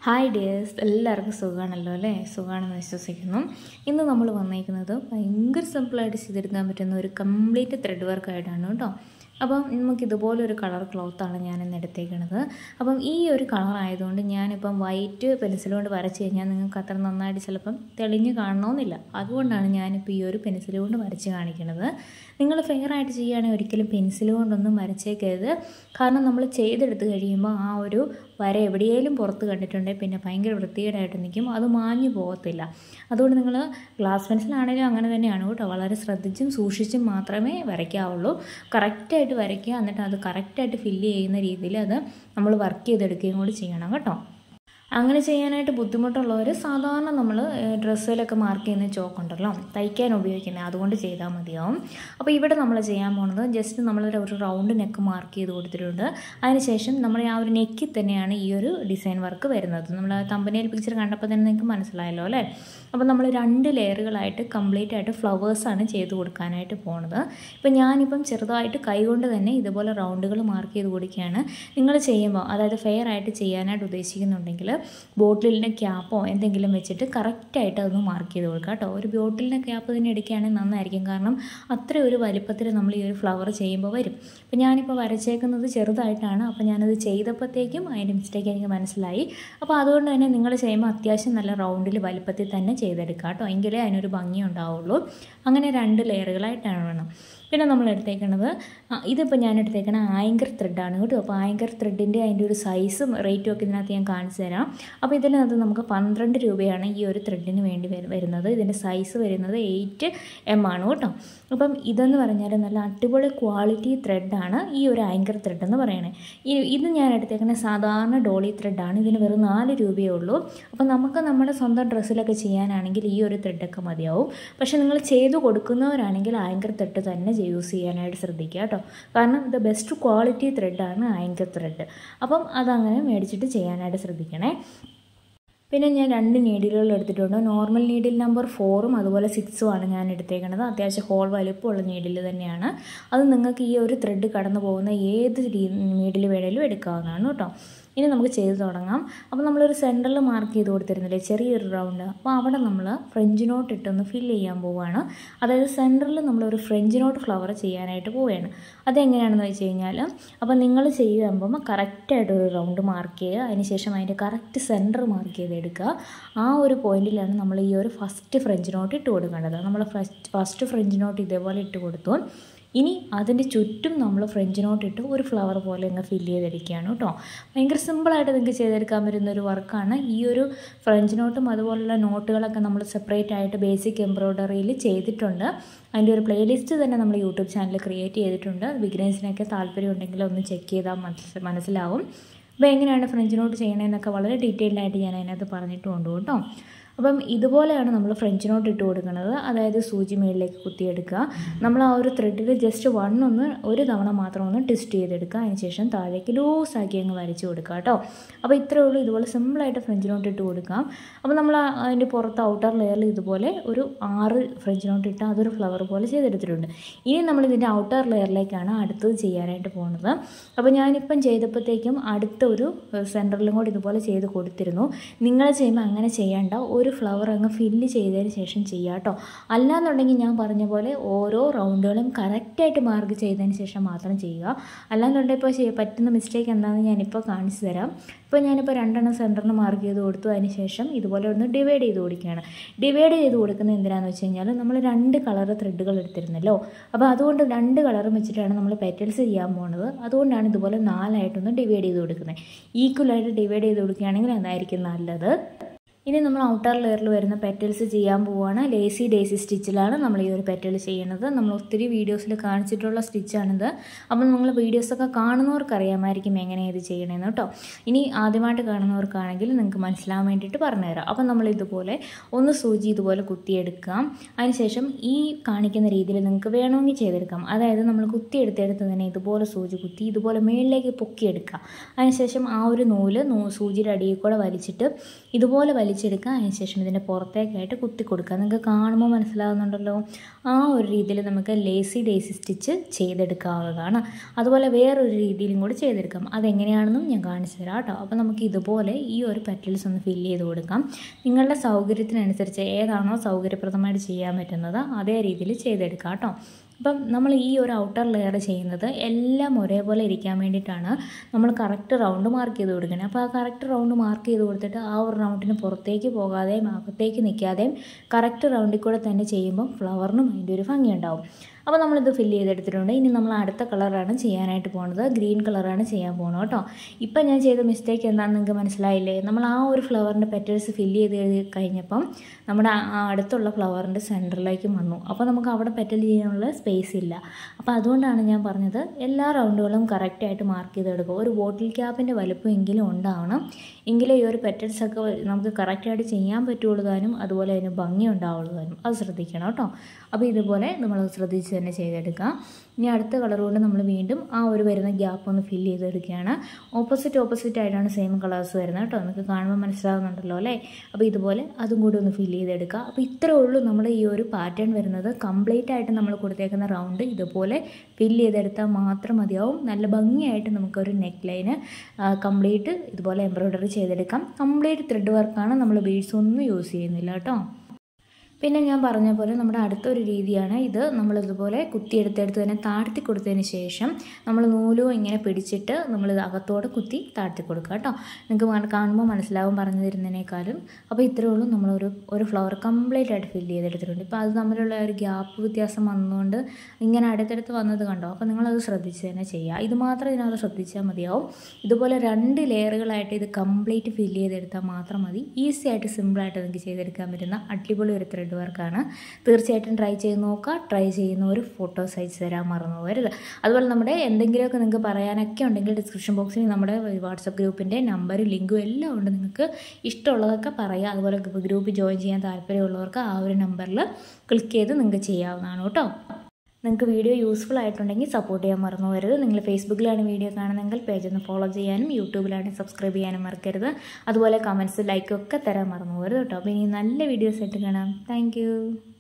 hi dears എല്ലാവർക്കും സുഖമാണല്ലോ അല്ലേ സുഖമാണെന്ന് വിശ്വസിക്കുന്നു ഇന്ന് നമ്മൾ വന്നേക്കുന്നത് ഭയങ്കര സിമ്പിളായിട്ട് ചെയ്തെടുക്കാൻ പറ്റുന്ന ഒരു കംപ്ലീറ്റ് ത്രെഡ് വർക്കായിട്ടാണ് കേട്ടോ അപ്പം നമുക്ക് ഇതുപോലൊരു കളർ ക്ലോത്താണ് ഞാൻ ഇന്ന് എടുത്തേക്കണത് അപ്പം ഈ ഒരു കളർ ആയതുകൊണ്ട് ഞാനിപ്പം വൈറ്റ് പെൻസിൽ കൊണ്ട് വരച്ച് കഴിഞ്ഞാൽ നിങ്ങൾക്ക് അത്ര നന്നായിട്ട് ചിലപ്പം തെളിഞ്ഞ് കാണണമെന്നില്ല അതുകൊണ്ടാണ് ഞാനിപ്പോൾ ഈ ഒരു പെൻസിൽ കൊണ്ട് വരച്ച് കാണിക്കുന്നത് നിങ്ങൾ ഫെയർ ആയിട്ട് ചെയ്യുകയാണെങ്കിൽ ഒരിക്കലും പെൻസിൽ കൊണ്ടൊന്നും വരച്ചേക്കരുത് കാരണം നമ്മൾ ചെയ്തെടുത്ത് കഴിയുമ്പോൾ ആ ഒരു വര എവിടെയെങ്കിലും പുറത്ത് കണ്ടിട്ടുണ്ടെങ്കിൽ പിന്നെ ഭയങ്കര വൃത്തികേടായിട്ട് നിൽക്കും അത് മാഞ്ഞു പോകത്തില്ല അതുകൊണ്ട് നിങ്ങൾ ഗ്ലാസ് പെൻസിലാണെങ്കിലും അങ്ങനെ തന്നെയാണ് കേട്ടോ വളരെ ശ്രദ്ധിച്ചും സൂക്ഷിച്ചും മാത്രമേ വരയ്ക്കാവുള്ളൂ കറക്റ്റായിട്ട് വരയ്ക്കുക എന്നിട്ട് അത് കറക്റ്റായിട്ട് ഫില്ല് ചെയ്യുന്ന രീതിയിൽ അത് നമ്മൾ വർക്ക് ചെയ്തെടുക്കുകയും കൂടി ചെയ്യണം കേട്ടോ അങ്ങനെ ചെയ്യാനായിട്ട് ബുദ്ധിമുട്ടുള്ളവർ സാധാരണ നമ്മൾ ഡ്രസ്സിലൊക്കെ മാർക്ക് ചെയ്യുന്ന ചോക്കുണ്ടല്ലോ തയ്ക്കാൻ ഉപയോഗിക്കുന്നത് അതുകൊണ്ട് ചെയ്താൽ മതിയാവും അപ്പോൾ ഇവിടെ നമ്മൾ ചെയ്യാൻ പോണത് ജസ്റ്റ് നമ്മൾ ഒരു റൗണ്ട് നെക്ക് മാർക്ക് ചെയ്ത് കൊടുത്തിട്ടുണ്ട് അതിനുശേഷം നമ്മൾ ആ ഒരു നെക്കിൽ തന്നെയാണ് ഈ ഒരു ഡിസൈൻ വർക്ക് വരുന്നത് നമ്മൾ തമ്പനിയിൽ പിക്ചർ കണ്ടപ്പോൾ തന്നെ നിങ്ങൾക്ക് മനസ്സിലായല്ലോ അല്ലേ അപ്പോൾ നമ്മൾ രണ്ട് ലെയറുകളായിട്ട് കംപ്ലീറ്റ് ആയിട്ട് ഫ്ലവേഴ്സാണ് ചെയ്ത് കൊടുക്കാനായിട്ട് പോണത് ഇപ്പം ഞാനിപ്പം ചെറുതായിട്ട് കൈകൊണ്ട് തന്നെ ഇതുപോലെ റൗണ്ടുകൾ മാർക്ക് ചെയ്ത് കൊടുക്കുകയാണ് നിങ്ങൾ ചെയ്യുമ്പോൾ അതായത് ഫെയർ ആയിട്ട് ചെയ്യാനായിട്ട് ഉദ്ദേശിക്കുന്നുണ്ടെങ്കിൽ ബോട്ടിലിൻ്റെ ക്യാപ്പോ എന്തെങ്കിലും വെച്ചിട്ട് കറക്റ്റായിട്ട് അതൊന്ന് മാർക്ക് ചെയ്ത് കൊടുക്കുക കേട്ടോ ഒരു ബോട്ടിലിൻ്റെ ക്യാപ്പ് തന്നെ എടുക്കുകയാണെങ്കിൽ നന്നായിരിക്കും കാരണം അത്ര ഒരു വലിപ്പത്തിൽ നമ്മൾ ഈ ഒരു ഫ്ലവർ ചെയ്യുമ്പോൾ വരും അപ്പോൾ ഞാനിപ്പോൾ വരച്ചേക്കുന്നത് ചെറുതായിട്ടാണ് അപ്പോൾ ഞാനത് ചെയ്തപ്പോഴത്തേക്കും അതിൻ്റെ മിസ്റ്റേക്ക് എനിക്ക് മനസ്സിലായി അപ്പോൾ അതുകൊണ്ട് തന്നെ നിങ്ങൾ ചെയ്യുമ്പോൾ അത്യാവശ്യം നല്ല റൗണ്ടിൽ വലിപ്പത്തിൽ തന്നെ ചെയ്തെടുക്കുക കേട്ടോ എങ്കിലേ അതിനൊരു ഭംഗി ഉണ്ടാവുള്ളൂ അങ്ങനെ രണ്ട് ലെയറുകളായിട്ടാണ് വേണം പിന്നെ നമ്മൾ എടുത്തേക്കണത് ഇതിപ്പോൾ ഞാൻ എടുത്തേക്കണ ആങ്കർ ത്രെഡാണ് കേട്ടോ അപ്പോൾ ആങ്കർ ത്രെഡിൻ്റെ അതിൻ്റെ ഒരു സൈസും റേറ്റും ഒക്കെ ഇതിനകത്ത് ഞാൻ കാണിച്ചു തരാം അപ്പോൾ ഇതിനകത്ത് നമുക്ക് പന്ത്രണ്ട് രൂപയാണ് ഈ ഒരു ത്രെഡിന് വേണ്ടി വരുന്നത് ഇതിൻ്റെ സൈസ് വരുന്നത് എയ്റ്റ് എം ആണ് കേട്ടോ അപ്പം ഇതെന്ന് പറഞ്ഞാൽ നല്ല അടിപൊളി ക്വാളിറ്റി ത്രെഡാണ് ഈ ഒരു ആങ്കർ ത്രെഡ് എന്ന് പറയണേ ഈ ഇത് ഞാൻ എടുത്തേക്കുന്ന സാധാരണ ഡോളി ത്രെഡാണ് ഇതിന് വെറും നാല് രൂപയേ ഉള്ളൂ അപ്പം നമുക്ക് നമ്മുടെ സ്വന്തം ഡ്രസ്സിലൊക്കെ ചെയ്യാനാണെങ്കിൽ ഈ ഒരു ത്രെഡൊക്കെ മതിയാവും പക്ഷേ നിങ്ങൾ ചെയ്തു കൊടുക്കുന്നവരാണെങ്കിൽ ആങ്കർ ത്രെഡ് തന്നെ യൂസ് ചെയ്യാനായിട്ട് ശ്രദ്ധിക്കുക കേട്ടോ കാരണം ഇത് ബെസ്റ്റ് ക്വാളിറ്റി ത്രെഡാണ് ആങ്കർ ത്രെഡ് അപ്പം അതങ്ങനെ മേടിച്ചിട്ട് ചെയ്യാനായിട്ട് ശ്രദ്ധിക്കണേ പിന്നെ ഞാൻ രണ്ട് നീഡിലുകൾ എടുത്തിട്ടുണ്ട് നോർമൽ നീഡിൽ നമ്പർ ഫോറും അതുപോലെ സിക്സും ആണ് ഞാൻ എടുത്തേക്കുന്നത് അത്യാവശ്യം ഹോൾ വലുപ്പമുള്ള നീഡിൽ തന്നെയാണ് അത് നിങ്ങൾക്ക് ഈ ഒരു ത്രെഡ് കടന്നു പോകുന്ന ഏത് നീഡിൽ വേണേലും എടുക്കാവുന്നതാണ് കേട്ടോ ഇനി നമുക്ക് ചെയ്ത് തുടങ്ങാം അപ്പോൾ നമ്മളൊരു സെൻറ്ററിൽ മാർക്ക് ചെയ്ത് കൊടുത്തിരുന്നില്ലേ ചെറിയൊരു റൗണ്ട് അപ്പോൾ അവിടെ നമ്മൾ ഫ്രഞ്ച് നോട്ട് ഇട്ടൊന്ന് ഫില്ല് ചെയ്യാൻ പോവുകയാണ് അതായത് സെൻറ്ററിൽ നമ്മളൊരു ഫ്രഞ്ച് നോട്ട് ഫ്ലവർ ചെയ്യാനായിട്ട് പോവുകയാണ് അതെങ്ങനെയാണെന്ന് വെച്ച് കഴിഞ്ഞാൽ അപ്പോൾ നിങ്ങൾ ചെയ്യുമ്പോൾ കറക്റ്റായിട്ട് ഒരു റൗണ്ട് മാർക്ക് ചെയ്യുക അതിനുശേഷം അതിൻ്റെ കറക്റ്റ് സെൻറ്റർ മാർക്ക് ചെയ്തെടുക്കുക ആ ഒരു പോയിന്റിലാണ് നമ്മൾ ഈ ഒരു ഫസ്റ്റ് ഫ്രഞ്ച് നോട്ട് ഇട്ട് കൊടുക്കേണ്ടത് നമ്മൾ ഫസ്റ്റ് ഫസ്റ്റ് ഫ്രഞ്ച് നോട്ട് ഇതേപോലെ ഇട്ട് കൊടുത്തു ഇനി അതിൻ്റെ ചുറ്റും നമ്മൾ ഫ്രഞ്ച് നോട്ട് ഇട്ട് ഒരു ഫ്ലവർ പോലെ അങ്ങ് ഫില്ല് ചെയ്തെടുക്കുകയാണ് കേട്ടോ ഭയങ്കര സിമ്പിളായിട്ട് നിങ്ങൾക്ക് ചെയ്തെടുക്കാൻ പറ്റുന്ന ഒരു വർക്കാണ് ഈ ഒരു ഫ്രഞ്ച് നോട്ടും അതുപോലുള്ള നോട്ടുകളൊക്കെ നമ്മൾ സെപ്പറേറ്റ് ആയിട്ട് ബേസിക് എംബ്രോയ്ഡറിയിൽ ചെയ്തിട്ടുണ്ട് അതിൻ്റെ ഒരു പ്ലേലിസ്റ്റ് തന്നെ നമ്മൾ യൂട്യൂബ് ചാനൽ ക്രിയേറ്റ് ചെയ്തിട്ടുണ്ട് ബിഗിനേഴ്സിനൊക്കെ താല്പര്യം ഉണ്ടെങ്കിൽ ഒന്ന് ചെക്ക് ചെയ്താൽ മനസ്സിലാവും അപ്പോൾ എങ്ങനെയാണ് ഫ്രഞ്ച് നോട്ട് ചെയ്യണമെന്നൊക്കെ വളരെ ഡീറ്റെയിൽഡ് ആയിട്ട് ഞാൻ അതിനകത്ത് പറഞ്ഞിട്ടുണ്ട് കേട്ടോ അപ്പം ഇതുപോലെയാണ് നമ്മൾ ഫ്രഞ്ച് നോട്ട് ഇട്ട് കൊടുക്കുന്നത് അതായത് സൂചി മേളിലേക്ക് കുത്തിയെടുക്കുക നമ്മൾ ആ ഒരു ത്രെഡിൽ ജസ്റ്റ് വൺ ഒന്ന് ഒരു തവണ മാത്രം ഒന്ന് ട്വിസ്റ്റ് ചെയ്തെടുക്കുക അതിനുശേഷം താഴേക്ക് ലൂസാക്കി അങ്ങ് വരച്ച് കൊടുക്കുക കേട്ടോ അപ്പോൾ ഇത്രയേ ഉള്ളൂ ഇതുപോലെ സിമ്പിളായിട്ട് ഫ്രഞ്ച് നോട്ട് ഇട്ട് കൊടുക്കാം അപ്പോൾ നമ്മൾ അതിൻ്റെ പുറത്ത് ഔട്ടർ ലെയറിൽ ഇതുപോലെ ഒരു ആറ് ഫ്രഞ്ച് നോട്ട് ഇട്ട് അതൊരു ഫ്ലവർ പോലെ ചെയ്തെടുത്തിട്ടുണ്ട് ഇനി നമ്മൾ ഇതിൻ്റെ ഔട്ടർ ലെയറിലേക്കാണ് അടുത്തത് ചെയ്യാനായിട്ട് പോകുന്നത് അപ്പോൾ ഞാനിപ്പം ചെയ്തപ്പോഴത്തേക്കും അടുത്ത ഒരു സെൻറ്ററിലും കൂടി ഇതുപോലെ ചെയ്ത് കൊടുത്തിരുന്നു നിങ്ങൾ ചെയ്യുമ്പോൾ അങ്ങനെ ചെയ്യേണ്ട ഒരു ഫ്ലവർ അങ്ങ് ഫില്ല് ചെയ്തതിന് ശേഷം ചെയ്യുക കേട്ടോ അല്ലാന്നുണ്ടെങ്കിൽ ഞാൻ പറഞ്ഞ പോലെ ഓരോ റൗണ്ടുകളും കറക്റ്റായിട്ട് മാർക്ക് ചെയ്തതിന് ശേഷം മാത്രം ചെയ്യുക അല്ലാന്നുണ്ടെങ്കിൽ ഇപ്പോൾ പറ്റുന്ന മിസ്റ്റേക്ക് എന്താണെന്ന് ഞാനിപ്പോൾ കാണിച്ചു തരാം ഇപ്പോൾ ഞാനിപ്പോൾ രണ്ടെണ്ണം സെൻറ്ററിന് മാർക്ക് ചെയ്ത് കൊടുത്തു അതിന് ശേഷം ഇതുപോലെ ഒന്ന് ഡിവൈഡ് ചെയ്ത് കൊടുക്കുകയാണ് ഡിവൈഡ് ചെയ്ത് കൊടുക്കുന്നത് എന്തിനാണെന്ന് വെച്ച് കഴിഞ്ഞാൽ നമ്മൾ രണ്ട് കളർ ത്രെഡുകൾ എടുത്തിരുന്നല്ലോ അപ്പോൾ അതുകൊണ്ട് രണ്ട് കളറും വെച്ചിട്ടാണ് നമ്മൾ പെറ്റൽസ് ചെയ്യാൻ പോകുന്നത് അതുകൊണ്ടാണ് ഇതുപോലെ നാലായിട്ടൊന്ന് ഡിവൈഡ് ചെയ്ത് കൊടുക്കുന്നത് ഈക്വലായിട്ട് ഡിവൈഡ് ചെയ്ത് കൊടുക്കുകയാണെങ്കിൽ അതായിരിക്കും നല്ലത് ഇനി നമ്മൾ ഔട്ടർ ലെയറിൽ വരുന്ന പെറ്റൽസ് ചെയ്യാൻ പോവുകയാണ് ലേസി ഡേസി സ്റ്റിച്ചിലാണ് നമ്മൾ ഈ ഒരു പെറ്റൽ ചെയ്യുന്നത് നമ്മൾ ഒത്തിരി വീഡിയോസിൽ കാണിച്ചിട്ടുള്ള സ്റ്റിച്ചാണിത് അപ്പം നിങ്ങൾ വീഡിയോസൊക്കെ കാണുന്നവർക്ക് അറിയാമായിരിക്കും എങ്ങനെ ഇത് ചെയ്യണമെന്ന് കേട്ടോ ഇനി ആദ്യമായിട്ട് കാണുന്നവർക്കാണെങ്കിൽ നിങ്ങൾക്ക് മനസ്സിലാവാൻ വേണ്ടിയിട്ട് പറഞ്ഞുതരാം അപ്പം നമ്മൾ ഇതുപോലെ ഒന്ന് സൂചി ഇതുപോലെ കുത്തിയെടുക്കാം അതിനുശേഷം ഈ കാണിക്കുന്ന രീതിയിൽ നിങ്ങൾക്ക് വേണമെങ്കിൽ ചെയ്തെടുക്കാം അതായത് നമ്മൾ കുത്തിയെടുത്തെടുത്ത് തന്നെ ഇതുപോലെ സൂചി കുത്തി ഇതുപോലെ മേളിലേക്ക് പൊക്കിയെടുക്കുക അതിനുശേഷം ആ ഒരു നൂല് സൂചിയുടെ അടിയിൽ കൂടെ വലിച്ചിട്ട് ഇതുപോലെ വലിച്ച് വലിച്ചെടുക്കുക അതിനുശേഷം ഇതിൻ്റെ പുറത്തേക്കായിട്ട് കുത്തി കൊടുക്കുക നിങ്ങൾക്ക് കാണുമ്പോൾ മനസ്സിലാകുന്നുണ്ടല്ലോ ആ ഒരു രീതിയിൽ നമുക്ക് ലേസി ഡേസി സ്റ്റിച്ച് ചെയ്തെടുക്കാവുന്നതാണ് അതുപോലെ വേറൊരു രീതിയിലും കൂടി ചെയ്തെടുക്കാം അതെങ്ങനെയാണെന്നും ഞാൻ കാണിച്ചു തരാം കേട്ടോ അപ്പോൾ നമുക്ക് ഇതുപോലെ ഈ ഒരു പെറ്റൽസ് ഒന്ന് ഫില്ല് ചെയ്ത് കൊടുക്കാം നിങ്ങളുടെ സൗകര്യത്തിനനുസരിച്ച് ഏതാണോ സൗകര്യപ്രദമായിട്ട് ചെയ്യാൻ പറ്റുന്നത് അതേ രീതിയിൽ ചെയ്തെടുക്കാം കേട്ടോ അപ്പം നമ്മൾ ഈ ഒരു ഔട്ടർ ലെയർ ചെയ്യുന്നത് എല്ലാം ഒരേപോലെ ഇരിക്കാൻ വേണ്ടിയിട്ടാണ് നമ്മൾ കറക്റ്റ് റൗണ്ട് മാർക്ക് ചെയ്ത് കൊടുക്കുന്നത് അപ്പോൾ ആ കറക്റ്റ് റൗണ്ട് മാർക്ക് ചെയ്ത് കൊടുത്തിട്ട് ആ ഒരു റൗണ്ടിന് പുറത്തേക്ക് പോകാതെയും അകത്തേക്ക് നിൽക്കാതെയും കറക്റ്റ് റൗണ്ടിൽ കൂടെ തന്നെ ചെയ്യുമ്പം ഫ്ലവറിനും അതിൻ്റെ ഒരു ഭംഗി ഉണ്ടാവും അപ്പോൾ നമ്മളിത് ഫില്ല് ചെയ്തെടുത്തിട്ടുണ്ട് ഇനി നമ്മൾ അടുത്ത കളറാണ് ചെയ്യാനായിട്ട് പോകുന്നത് ഗ്രീൻ കളറാണ് ചെയ്യാൻ പോകുന്നത് കേട്ടോ ഇപ്പം ഞാൻ ചെയ്ത മിസ്റ്റേക്ക് എന്താണെന്ന് നിങ്ങൾക്ക് മനസ്സിലായില്ലേ നമ്മൾ ആ ഒരു ഫ്ലവറിൻ്റെ പെറ്റൽസ് ഫില്ല് ചെയ്ത് കഴിഞ്ഞപ്പം നമ്മുടെ ആ അടുത്തുള്ള ഫ്ലവറിൻ്റെ സെൻറ്ററിലേക്ക് വന്നു അപ്പോൾ നമുക്ക് അവിടെ പെറ്റൽ ചെയ്യാനുള്ള സ്പേസ് ഇല്ല അപ്പോൾ അതുകൊണ്ടാണ് ഞാൻ പറഞ്ഞത് എല്ലാ റൗണ്ടുകളും കറക്റ്റായിട്ട് മാർക്ക് ചെയ്തെടുക്കുക ഒരു ബോട്ടിൽ ക്യാപ്പിൻ്റെ വലുപ്പം എങ്കിലും ഉണ്ടാവണം എങ്കിലേ ഈ ഒരു പെറ്റൽസൊക്കെ നമുക്ക് കറക്റ്റായിട്ട് ചെയ്യാൻ പറ്റുള്ളൂ താനും അതുപോലെ അതിന് ഭംഗി ഉണ്ടാവുള്ളൂ താനും അത് ശ്രദ്ധിക്കണം കേട്ടോ അപ്പോൾ ഇതുപോലെ നമ്മൾ ശ്രദ്ധിച്ച് തന്നെ ചെയ്തെടുക്കാം ഇനി അടുത്ത കളർ കൊണ്ട് നമ്മൾ വീണ്ടും ആ ഒരു വരുന്ന ഗ്യാപ്പ് ഒന്ന് ഫില്ല് ചെയ്തെടുക്കുകയാണ് ഓപ്പോസിറ്റ് ഓപ്പോസിറ്റ് ആയിട്ടാണ് സെയിം കളേഴ്സ് വരുന്നത് കേട്ടോ നിങ്ങൾക്ക് കാണുമ്പോൾ മനസ്സിലാകുന്നുണ്ടല്ലോ അല്ലേ അപ്പോൾ ഇതുപോലെ അതും കൂടി ഒന്ന് ഫില്ല് ചെയ്തെടുക്കുക അപ്പോൾ ഇത്രേ ഉള്ളൂ നമ്മുടെ ഈ ഒരു പാറ്റേൺ വരുന്നത് കംപ്ലീറ്റ് ആയിട്ട് നമ്മൾ കൊടുത്തേക്കുന്ന റൗണ്ട് ഇതുപോലെ ഫില്ല് ചെയ്തെടുത്താൽ മാത്രം മതിയാവും നല്ല ഭംഗിയായിട്ട് നമുക്കൊരു നെക്ക് ലൈന് കംപ്ലീറ്റ് ഇതുപോലെ എംബ്രോയ്ഡറി ചെയ്തെടുക്കാം കംപ്ലീറ്റ് ത്രെഡ് വർക്കാണ് നമ്മൾ ബീഡ്സ് ഒന്നും യൂസ് ചെയ്യുന്നില്ല കേട്ടോ പിന്നെ ഞാൻ പറഞ്ഞ പോലെ നമ്മുടെ അടുത്തൊരു രീതിയാണ് ഇത് നമ്മളിതുപോലെ കുത്തിയെടുത്തെടുത്ത് തന്നെ താഴ്ത്തി കൊടുത്തതിന് ശേഷം നമ്മൾ നൂലും ഇങ്ങനെ പിടിച്ചിട്ട് നമ്മൾ അകത്തോടെ കുത്തി താഴ്ത്തി കൊടുക്കുക കേട്ടോ നിങ്ങൾക്ക് കാണുമ്പോൾ മനസ്സിലാവും പറഞ്ഞു തരുന്നതിനേക്കാളും അപ്പോൾ ഇത്രയേ ഉള്ളൂ നമ്മളൊരു ഒരു ഫ്ലവർ കംപ്ലീറ്റ് ആയിട്ട് ഫില്ല് ചെയ്തെടുത്തിട്ടുണ്ട് ഇപ്പോൾ അത് തമ്മിലുള്ള ഒരു ഗ്യാപ്പ് വ്യത്യാസം വന്നുകൊണ്ട് ഇങ്ങനെ അടുത്തടുത്ത് വന്നത് കണ്ടോ അപ്പോൾ നിങ്ങളത് ശ്രദ്ധിച്ച് തന്നെ ചെയ്യുക ഇത് മാത്രം ഇതിനകത്ത് ശ്രദ്ധിച്ചാൽ മതിയാവും ഇതുപോലെ രണ്ട് ലെയറുകളായിട്ട് ഇത് കംപ്ലീറ്റ് ഫില്ല് ചെയ്തെടുത്താൽ മാത്രം മതി ഈസി ആയിട്ട് സിമ്പിളായിട്ട് നിങ്ങൾക്ക് ചെയ്തെടുക്കാൻ പറ്റുന്ന അടിപൊളി ഒരു ത്രെഡ് വർക്കാണ് തീർച്ചയായിട്ടും ട്രൈ ചെയ്ത് നോക്കുക ട്രൈ ചെയ്യുന്ന ഒരു ഫോട്ടോസ് അയച്ചു തരാൻ മറന്നു പോകരുത് അതുപോലെ നമ്മുടെ എന്തെങ്കിലുമൊക്കെ നിങ്ങൾക്ക് പറയാനൊക്കെ ഉണ്ടെങ്കിൽ ഡിസ്ക്രിപ്ഷൻ ബോക്സിൽ നമ്മുടെ വാട്സപ്പ് ഗ്രൂപ്പിൻ്റെ നമ്പറും ലിങ്കും എല്ലാം ഉണ്ട് നിങ്ങൾക്ക് ഇഷ്ടമുള്ളതൊക്കെ പറയാം അതുപോലെ ഗ്രൂപ്പ് ജോയിൻ ചെയ്യാൻ താല്പര്യമുള്ളവർക്ക് ആ ഒരു നമ്പറിൽ ക്ലിക്ക് ചെയ്ത് നിങ്ങൾക്ക് ചെയ്യാവുന്നതാണ് കേട്ടോ നിങ്ങൾക്ക് വീഡിയോ യൂസ്ഫുൾ ആയിട്ടുണ്ടെങ്കിൽ സപ്പോർട്ട് ചെയ്യാൻ മറന്നു പോകരുത് നിങ്ങൾ ഫേസ്ബുക്കിലാണ് വീഡിയോ കാണുന്നതെങ്കിൽ പേജ് ഒന്ന് ഫോളോ ചെയ്യാനും യൂട്യൂബിലാണ് സബ്സ്ക്രൈബ് ചെയ്യാനും മറക്കരുത് അതുപോലെ കമൻസ് ലൈക്കൊക്കെ തരാൻ മറന്നു പോകരുത് കേട്ടോ അപ്പോൾ ഇനി നല്ല വീഡിയോസ് ആയിട്ട് കാണാം താങ്ക്